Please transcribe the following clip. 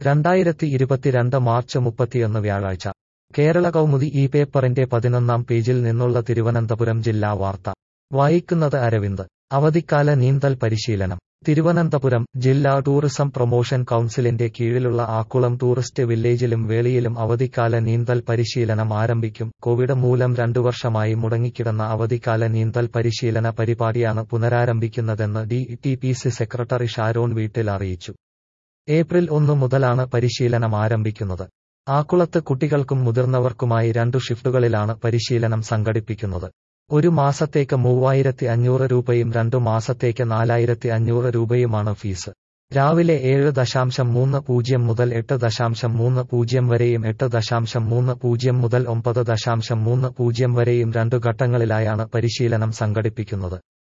രണ്ടായിരത്തി ഇരുപത്തിരണ്ട് മാർച്ച് മുപ്പത്തിയൊന്ന് വ്യാഴാഴ്ച കേരള കൗമുദി ഈ പേപ്പറിന്റെ പതിനൊന്നാം പേജിൽ നിന്നുള്ള തിരുവനന്തപുരം ജില്ലാ വാർത്ത വായിക്കുന്നത് അരവിന്ദ് അവധിക്കാല നീന്തൽ പരിശീലനം തിരുവനന്തപുരം ജില്ലാ ടൂറിസം പ്രൊമോഷൻ കൗൺസിലിന്റെ കീഴിലുള്ള ആക്കുളം ടൂറിസ്റ്റ് വില്ലേജിലും വേളിയിലും അവധിക്കാല നീന്തൽ പരിശീലനം ആരംഭിക്കും കോവിഡ് മൂലം രണ്ടു വർഷമായി മുടങ്ങിക്കിടന്ന അവധിക്കാല നീന്തൽ പരിശീലന പരിപാടിയാണ് പുനരാരംഭിക്കുന്നതെന്ന് D T P C secretary Sharon വീട്ടിൽ അറിയിച്ചു ഏപ്രിൽ ഒന്ന് മുതലാണ് പരിശീലനം ആരംഭിക്കുന്നത് ആക്കുളത്ത് കുട്ടികൾക്കും മുതിർന്നവർക്കുമായി രണ്ടു ഷിഫ്റ്റുകളിലാണ് പരിശീലനം സംഘടിപ്പിക്കുന്നത് ഒരു മാസത്തേക്ക് മൂവായിരത്തി അഞ്ഞൂറ് രൂപയും രണ്ടു മാസത്തേക്ക് നാലായിരത്തി അഞ്ഞൂറ് രൂപയുമാണ് ഫീസ് രാവിലെ ഏഴ് ദശാംശം മൂന്ന് പൂജ്യം മുതൽ എട്ട് ദശാംശം മൂന്ന് പൂജ്യം വരെയും എട്ട് ദശാംശം മൂന്ന് പൂജ്യം മുതൽ ഒമ്പത് ദശാംശം മൂന്ന് പൂജ്യം വരെയും രണ്ടു ഘട്ടങ്ങളിലായാണ് പരിശീലനം സംഘടിപ്പിക്കുന്നത്